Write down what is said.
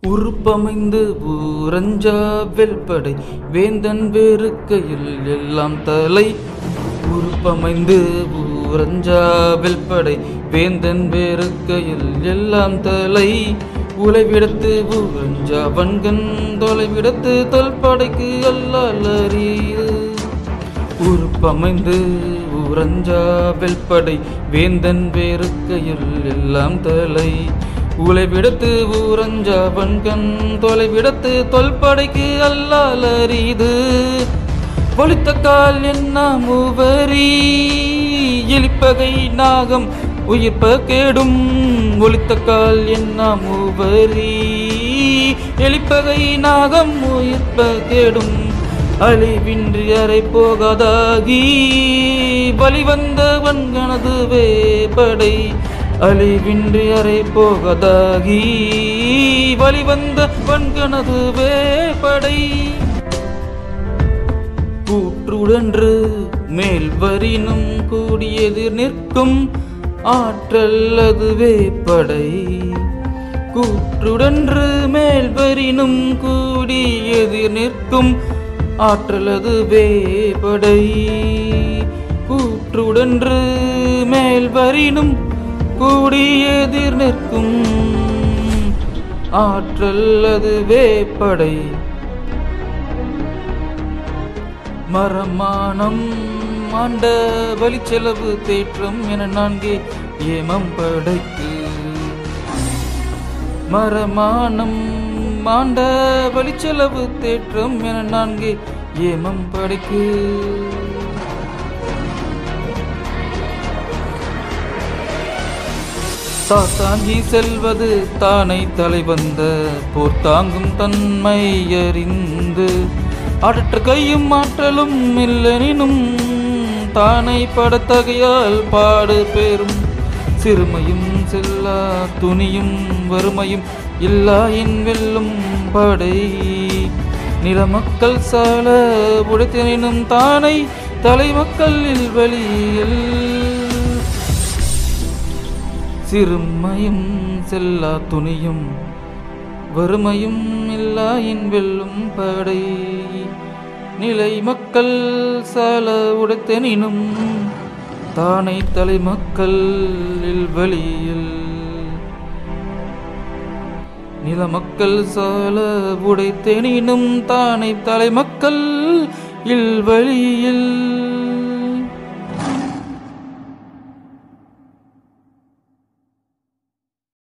உருப்பமைந்து ஊரஞ்சா வெல்படை வேந்தன் வேறுக்கையில் எல்லாம் தலை உருப்பமைந்து ஊரஞ்சா வெல்படை வேந்தன் வேறுக்கையில் எல்லாம் தலை உலைவிடத்து ஊரஞ்சா வன்கண் தொலைவிடத்து தொல்படைக்கு அல்லாலறியது உருப்பமைந்து ஊரஞ்சா வெல்படை வேந்தன் வேறுக்கையில் எல்லாம் தலை உலைவிடத்து ஊரஞ்சா வன்கண் தொலைவிடத்து தொல்படைக்கு அல்லாலரிது ஒளித்த கால் என்ன மூவரி எலிப்பகை நாகம் உயிர்ப்ப கேடும் ஒளித்த கால் என்ன மூவரி எலிப்பகை நாகம் உயிர்ப்ப கேடும் அழிவின்றி அறை போகாதாகி வழிவந்த வன்கனது வேப்படை அழிவின்றி அறை போகாதாகி வழிவந்த வன்கனது வேப்படை கூற்றுடன்று மேல் வரினும் கூடியதிர் நிற்கும் ஆற்றல் அதுவே படை கூற்றுடன்று மேல் வரினும் கூடியதிர் நிற்கும் ஆற்றல் அதுவே படை கூற்றுடன்று மேல் வரினும் கூடியதிர் நிற்கும் ஆற்றல் அதுவே படை மரமானம் ஆண்ட வழிச்செலவு தேற்றம் என நான்கே ஏமம் படைக்கு மரமானம் ஆண்ட வழிச்செலவு தேற்றம் என நான்கே ஏமம் படைக்கு தாத்தாங்கி செல்வது தானை தலைவந்த போர் தாங்கும் தன்மை அறிந்து அடற்ற கையும் ஆற்றலும் இல்லெனினும் தானை படத்தகையால் பாடு பெறும் சிறுமையும் செல்லா துணியும் வறுமையும் இல்லா என் வெல்லும் படை நிலமக்கள் சால உடைத்தெனினும் தானை தலைமக்களில் வெளியில் சிறுமையும் செல்லா துணியும் வறுமையும் இல்லா என் வெல்லும் படை நிலை மக்கள் சால உடைத்தெனினும் தானை தலைமக்கள் வெளியில் நிலமக்கள் சால உடைத்தெனினும் தானை தலைமக்கள் இல் வழியில்